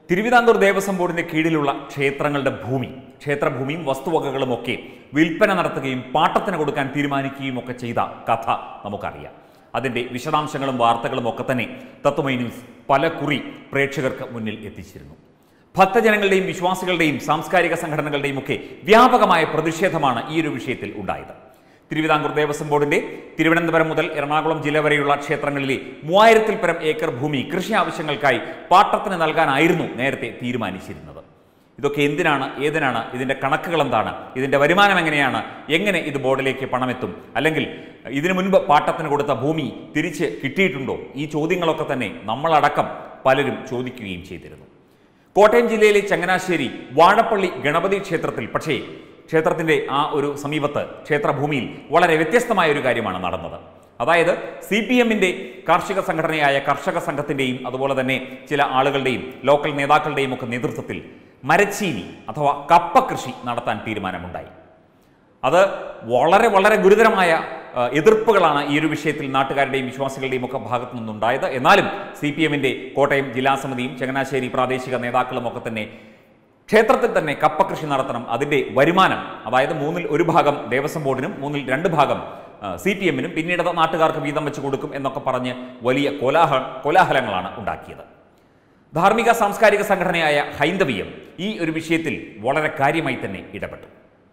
തിരുവിതാംകൂർ ദേവസ്വം ബോർഡിന്റെ കീഴിലുള്ള ക്ഷേത്രങ്ങളുടെ ഭൂമി ക്ഷേത്രഭൂമിയും വസ്തുവകകളും ഒക്കെ വിൽപ്പന നടത്തുകയും പാട്ടത്തിന് കൊടുക്കാൻ തീരുമാനിക്കുകയും ഒക്കെ ചെയ്ത കഥ നമുക്കറിയാം അതിന്റെ വിശദാംശങ്ങളും വാർത്തകളും ഒക്കെ തന്നെ തത്വമൈ ന്യൂസ് പല കുറി പ്രേക്ഷകർക്ക് മുന്നിൽ എത്തിച്ചിരുന്നു ഭക്തജനങ്ങളുടെയും വിശ്വാസികളുടെയും സാംസ്കാരിക സംഘടനകളുടെയും ഒക്കെ വ്യാപകമായ പ്രതിഷേധമാണ് ഈ ഒരു വിഷയത്തിൽ ഉണ്ടായത് തിരുവിതാംകൂർ ദേവസ്വം ബോർഡിന്റെ തിരുവനന്തപുരം മുതൽ എറണാകുളം ജില്ല വരെയുള്ള ക്ഷേത്രങ്ങളിലെ മൂവായിരത്തിൽ പരം ഏക്കർ ഭൂമി കൃഷി ആവശ്യങ്ങൾക്കായി പാട്ടത്തിന് നൽകാനായിരുന്നു നേരത്തെ തീരുമാനിച്ചിരുന്നത് ഇതൊക്കെ എന്തിനാണ് ഏതിനാണ് ഇതിന്റെ കണക്കുകൾ എന്താണ് ഇതിന്റെ വരുമാനം എങ്ങനെയാണ് എങ്ങനെ ഇത് ബോർഡിലേക്ക് പണമെത്തും അല്ലെങ്കിൽ ഇതിനു മുൻപ് പാട്ടത്തിന് കൊടുത്ത ഭൂമി തിരിച്ച് കിട്ടിയിട്ടുണ്ടോ ഈ ചോദ്യങ്ങളൊക്കെ തന്നെ നമ്മളടക്കം പലരും ചോദിക്കുകയും ചെയ്തിരുന്നു കോട്ടയം ജില്ലയിലെ ചങ്ങനാശ്ശേരി വാഴപ്പള്ളി ഗണപതി ക്ഷേത്രത്തിൽ പക്ഷേ ക്ഷേത്രത്തിന്റെ ആ ഒരു സമീപത്ത് ക്ഷേത്രഭൂമിയിൽ വളരെ വ്യത്യസ്തമായ ഒരു കാര്യമാണ് നടന്നത് അതായത് സി പി എമ്മിന്റെ കാർഷിക സംഘടനയായ കർഷക സംഘത്തിന്റെയും അതുപോലെ തന്നെ ചില ആളുകളുടെയും ലോക്കൽ നേതാക്കളുടെയും ഒക്കെ നേതൃത്വത്തിൽ മരച്ചീനി അഥവാ കപ്പ കൃഷി നടത്താൻ തീരുമാനമുണ്ടായി അത് വളരെ വളരെ ഗുരുതരമായ ആ, എതിർപ്പുകളാണ് ഈ ഒരു വിഷയത്തിൽ നാട്ടുകാരുടെയും വിശ്വാസികളുടെയും ഒക്കെ ഭാഗത്തു നിന്നുണ്ടായത് എന്നാലും സി പി എമ്മിന്റെ കോട്ടയം ജില്ലാ സമിതിയും ചങ്ങനാശ്ശേരി പ്രാദേശിക നേതാക്കളും ഒക്കെ തന്നെ ക്ഷേത്രത്തിൽ തന്നെ കപ്പ കൃഷി നടത്തണം അതിന്റെ വരുമാനം അതായത് മൂന്നിൽ ഒരു ഭാഗം ദേവസ്വം ബോർഡിനും മൂന്നിൽ രണ്ട് ഭാഗം സി പി എമ്മിനും പിന്നീട് അത് നാട്ടുകാർക്ക് വീതം വെച്ച് കൊടുക്കും എന്നൊക്കെ പറഞ്ഞ് വലിയ കോലാഹ കോലാഹലങ്ങളാണ് ഉണ്ടാക്കിയത് ധാർമ്മിക സാംസ്കാരിക സംഘടനയായ ഹൈന്ദവീയം ഈ ഒരു വിഷയത്തിൽ വളരെ കാര്യമായി തന്നെ ഇടപെട്ടു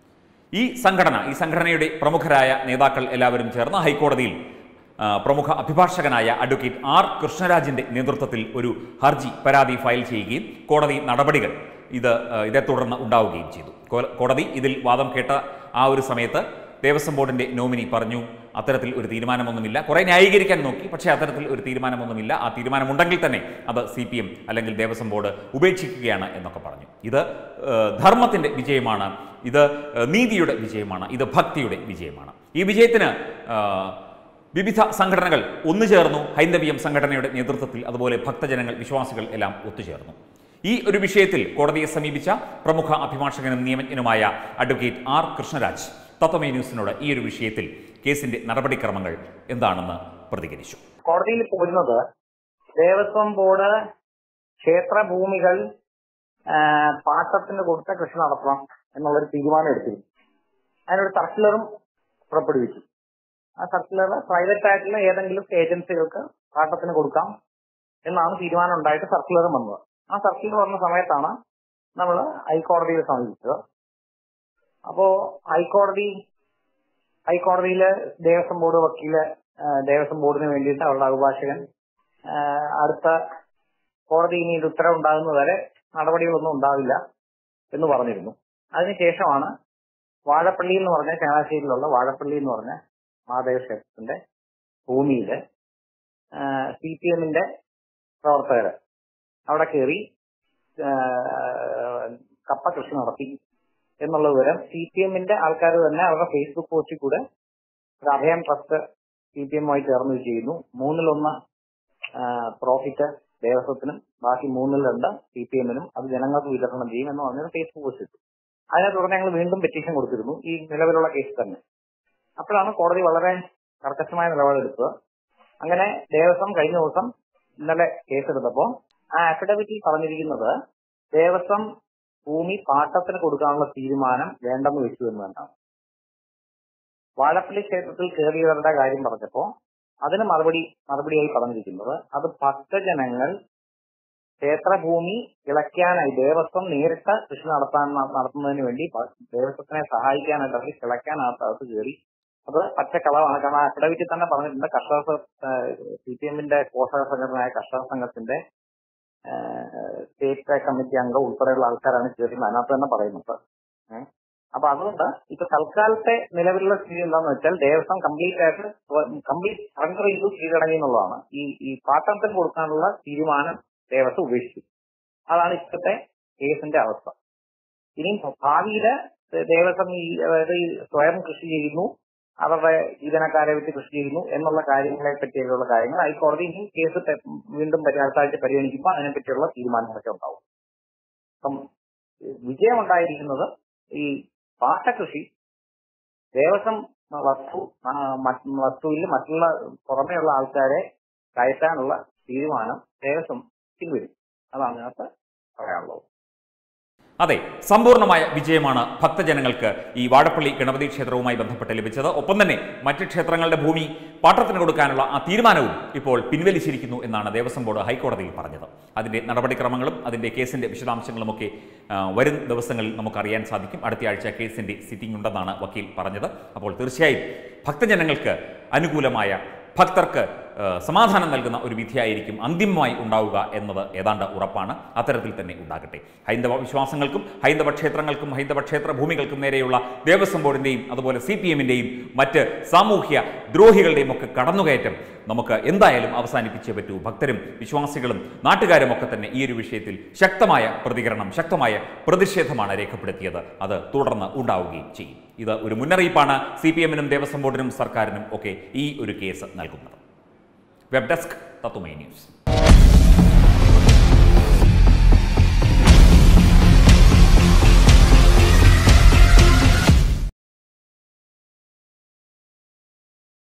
ഈ സംഘടന ഈ സംഘടനയുടെ പ്രമുഖരായ നേതാക്കൾ എല്ലാവരും ചേർന്ന് ഹൈക്കോടതിയിൽ ആ, പ്രമുഖ അഭിഭാഷകനായ അഡ്വക്കേറ്റ് ആർ കൃഷ്ണരാജിന്റെ നേതൃത്വത്തിൽ ഒരു ഹർജി പരാതി ഫയൽ ചെയ്യുകയും കോടതി നടപടികൾ ഇത് ആ, ഇതേ തുടർന്ന് ഉണ്ടാവുകയും ചെയ്തു കോ- കോടതി ഇതിൽ വാദം കേട്ട ആ ഒരു സമയത്ത് ദേവസ്വം ബോർഡിന്റെ നോമിനി പറഞ്ഞു അത്തരത്തിൽ ഒരു തീരുമാനമൊന്നുമില്ല കുറെ ന്യായീകരിക്കാൻ നോക്കി പക്ഷേ അത്തരത്തിൽ ഒരു തീരുമാനമൊന്നുമില്ല ആ തീരുമാനമുണ്ടെങ്കിൽ തന്നെ അത് സി പി എം അല്ലെങ്കിൽ ദേവസ്വം ബോർഡ് ഉപേക്ഷിക്കുകയാണ് എന്നൊക്കെ പറഞ്ഞു ഇത് ഏഹ്, ധർമ്മത്തിന്റെ വിജയമാണ് ഇത് ഏഹ്, നീതിയുടെ വിജയമാണ് ഇത് ഭക്തിയുടെ വിജയമാണ് ഈ വിജയത്തിന് ഏഹ്, വിവിധ സംഘടനകൾ ഒന്നുചേർന്നു ഹൈന്ദവീയം സംഘടനയുടെ നേതൃത്വത്തിൽ അതുപോലെ ഭക്തജനങ്ങൾ വിശ്വാസികൾ എല്ലാം ഒത്തുചേർന്നു ഈ ഒരു വിഷയത്തിൽ കോടതിയെ സമീപിച്ച പ്രമുഖ അഭിഭാഷകനും നിയമജ്ഞനുമായ അഡ്വക്കേറ്റ് ആർ കൃഷ്ണരാജ് തത്വമേ ന്യൂസിനോട് ഈ ഒരു വിഷയത്തിൽ കേസിന്റെ നടപടിക്രമങ്ങൾ എന്താണെന്ന് പ്രതികരിച്ചു കോടതിയിൽ പോരുന്നത് ദേവസ്വം ബോർഡ് ക്ഷേത്രഭൂമികൾ ആ, പാട്ടത്തിന് കൊടുത്ത കൃഷി നടത്തണം എന്നുള്ളൊരു തീരുമാനം എടുത്തിരുന്നു അതിനൊരു സർക്കുലറും പുറപ്പെടുവിച്ചു ആ സർക്കുലർ പ്രൈവറ്റ് ആയിട്ടുള്ള ഏതെങ്കിലും ഏജൻസികൾക്ക് പാട്ടത്തിന് കൊടുക്കാം എന്നാണ് തീരുമാനം ഉണ്ടായിട്ട് സർക്കുലർ വന്നത് ആ സർക്കുലർ വന്ന സമയത്താണ് നമ്മൾ ഹൈക്കോടതിയിൽ സമീപിച്ചത് അപ്പോ ഹൈക്കോടതി ഹൈക്കോടതിയില് ദേവസ്വം ബോർഡ് വക്കീല് ആ, ദേവസ്വം ബോർഡിന് വേണ്ടിയിട്ട് അവരുടെ അഭിഭാഷകൻ ആ, അടുത്ത കോടതി ഇനി ഇത് ഉത്തരവുണ്ടാകുന്നതുവരെ നടപടികളൊന്നും ഉണ്ടാവില്ല എന്ന് പറഞ്ഞിരുന്നു അതിനുശേഷമാണ് വാഴപ്പള്ളി എന്ന് പറഞ്ഞ ചങ്ങനാശ്ശേരിയിലുള്ള വാഴപ്പള്ളി എന്ന് പറഞ്ഞ മഹാദേവ ക്ഷേത്രത്തിന്റെ ഭൂമിയില് സി പി എമ്മിന്റെ പ്രവർത്തകര് അവിടെ കയറി ആ, കപ്പ കൃഷി നടത്തി എന്നുള്ള വിവരം സി പി എമ്മിന്റെ ആൾക്കാർ തന്നെ അവരുടെ ഫേസ്ബുക്ക് പോസ്റ്റിൽ കൂടെ ഒരു അഭയം ട്രസ്റ്റ് സി പി എമ്മുമായി ചേർന്ന് ഇത് ചെയ്യുന്നു മൂന്നിലൊന്ന് പ്രോഫിറ്റ് ദേവസ്വത്തിനും ബാക്കി മൂന്നിൽ രണ്ട് സി പി എമ്മിനും അത് ജനങ്ങൾക്ക് വിതരണം ചെയ്യും എന്ന് പറഞ്ഞൊരു ഫേസ്ബുക്ക് പോസ്റ്റ് ഇട്ടു അതിനെ തുടർന്ന് ഞങ്ങൾ വീണ്ടും പെറ്റീഷൻ കൊടുത്തിരുന്നു ഈ നിലവിലുള്ള കേസ് തന്നെ അപ്പോഴാണ് കോടതി വളരെ കർക്കശമായ നിലപാടെടുത്തത് അങ്ങനെ ദേവസ്വം കഴിഞ്ഞ ദിവസം ഇന്നലെ കേസെടുത്തപ്പോ ആ അഫിഡവിറ്റിൽ പറഞ്ഞിരിക്കുന്നത് ദേവസ്വം ഭൂമി പാട്ടത്തിന് കൊടുക്കാനുള്ള തീരുമാനം വേണ്ടെന്ന് വെച്ചു എന്ന് തന്നെയാണ് വാഴപ്പള്ളി ക്ഷേത്രത്തിൽ കയറിയവരുടെ കാര്യം പറഞ്ഞപ്പോ അതിന് മറുപടി മറുപടിയായി പറഞ്ഞിരിക്കുന്നത് അത് ഭക്തജനങ്ങൾ ക്ഷേത്രഭൂമി കിളയ്ക്കാനായി ദേവസ്വം നേരിട്ട് കൃഷി നടത്താൻ നടത്തുന്നതിന് വേണ്ടി പ- ദേവസ്വത്തിനെ സഹായിക്കാനായിട്ട് അവർ കിളയ്ക്കാനകത്ത് കയറി അത് പച്ചക്കളവാണ് കാരണം ആ അഫിഡവിറ്റിൽ തന്നെ പറഞ്ഞിട്ടുണ്ട് കർഷക സി പി എമ്മിന്റെ പോഷക സംഘടനയായ കർഷക സംഘത്തിന്റെ സ്റ്റേറ്റ് കമ്മിറ്റി അംഗം ഉൾപ്പെടെയുള്ള ആൾക്കാരാണ് ചേരുന്നത് അതിനകത്ത് തന്നെ പറയുന്നുണ്ട് ഏഹ്. അപ്പൊ അതുകൊണ്ട് ഇപ്പൊ തൽക്കാലത്തെ നിലവിലുള്ള സ്ഥിതി എന്താന്ന് വെച്ചാൽ ദേവസ്വം കംപ്ലീറ്റ് ആയിട്ട് കംപ്ലീറ്റ് സറണ്ടർ ചെയ്തു കീഴടങ്ങി എന്നുള്ളതാണ് ഈ ഈ പാട്ടത്തിന് കൊടുക്കാനുള്ള തീരുമാനം ദേവസ്വം ഉപേക്ഷിച്ചു അതാണ് ഇപ്പോഴത്തെ കേസിന്റെ അവസ്ഥ ഇനി ഭാവിയില് ദേവസ്വം ഈ അതായത് ഈ സ്വയം കൃഷി ചെയ്യുന്നു അവരുടെ ജീവനക്കാരെ വെച്ച് കൃഷി ചെയ്യുന്നു എന്നുള്ള കാര്യങ്ങളെ പറ്റിയുള്ള കാര്യങ്ങൾ ഹൈക്കോടതി ഇനി കേസ് പെ- വീണ്ടും പരി- അടുത്ത ആഴ്ച പരിഗണിക്കുമ്പോൾ അതിനെപ്പറ്റിയുള്ള തീരുമാനങ്ങളൊക്കെ ഉണ്ടാവും അപ്പം വിജയം ഉണ്ടായിരിക്കുന്നത് ഈ പാട്ടകൃഷി ദേവസ്വം വസ്തു ആ, മറ്റ് വസ്തുവിൽ മറ്റുള്ള പുറമെയുള്ള ആൾക്കാരെ കയറ്റാനുള്ള തീരുമാനം ദേവസ്വം പിൻവലിക്കും അതാണ് ഇതിനകത്ത് പറയാനുള്ളത് അതെ സമ്പൂർണ്ണമായ വിജയമാണ് ഭക്തജനങ്ങൾക്ക് ഈ വാഴപ്പള്ളി ഗണപതി ക്ഷേത്രവുമായി ബന്ധപ്പെട്ട് ലഭിച്ചത് ഒപ്പം തന്നെ മറ്റ് ക്ഷേത്രങ്ങളുടെ ഭൂമി പാട്ടത്തിന് കൊടുക്കാനുള്ള ആ തീരുമാനവും ഇപ്പോൾ പിൻവലിച്ചിരിക്കുന്നു എന്നാണ് ദേവസ്വം ബോർഡ് ഹൈക്കോടതിയിൽ പറഞ്ഞത് അതിന്റെ നടപടിക്രമങ്ങളും അതിന്റെ കേസിന്റെ വിശദാംശങ്ങളുമൊക്കെ ആ, വരും ദിവസങ്ങളിൽ നമുക്കറിയാൻ സാധിക്കും അടുത്ത ആഴ്ച കേസിന്റെ സിറ്റിംഗ് ഉണ്ടെന്നാണ് വക്കീൽ പറഞ്ഞത് അപ്പോൾ തീർച്ചയായും ഭക്തജനങ്ങൾക്ക് അനുകൂലമായ ഭക്തർക്ക് ആ, സമാധാനം നൽകുന്ന ഒരു വിധിയായിരിക്കും അന്തിമമായി ഉണ്ടാവുക എന്നത് ഏതാണ്ട് ഉറപ്പാണ് അത്തരത്തിൽ തന്നെ ഉണ്ടാകട്ടെ ഹൈന്ദവ വിശ്വാസങ്ങൾക്കും ഹൈന്ദവ ക്ഷേത്രങ്ങൾക്കും ഹൈന്ദവ ക്ഷേത്ര ഭൂമികൾക്കും നേരെയുള്ള ദേവസ്വം ബോർഡിൻ്റെയും അതുപോലെ സി പി എമ്മിൻ്റെയും മറ്റ് സാമൂഹ്യ ദ്രോഹികളുടെയും ഒക്കെ കടന്നുകയറ്റം നമുക്ക് എന്തായാലും അവസാനിപ്പിച്ചേ പറ്റൂ ഭക്തരും വിശ്വാസികളും നാട്ടുകാരും ഒക്കെ തന്നെ ഈ ഒരു വിഷയത്തിൽ ശക്തമായ പ്രതികരണം ശക്തമായ പ്രതിഷേധമാണ് രേഖപ്പെടുത്തിയത് അത് തുടർന്ന് ഉണ്ടാവുകയും ചെയ്യും ഇത് ഒരു മുന്നറിയിപ്പാണ് സി പി എമ്മിനും ദേവസ്വം ബോർഡിനും സർക്കാരിനും ഒക്കെ ഈ ഒരു കേസ് നൽകുന്നത് വെബ് ഡെസ്ക് തത്തുമൈ ന്യൂസ്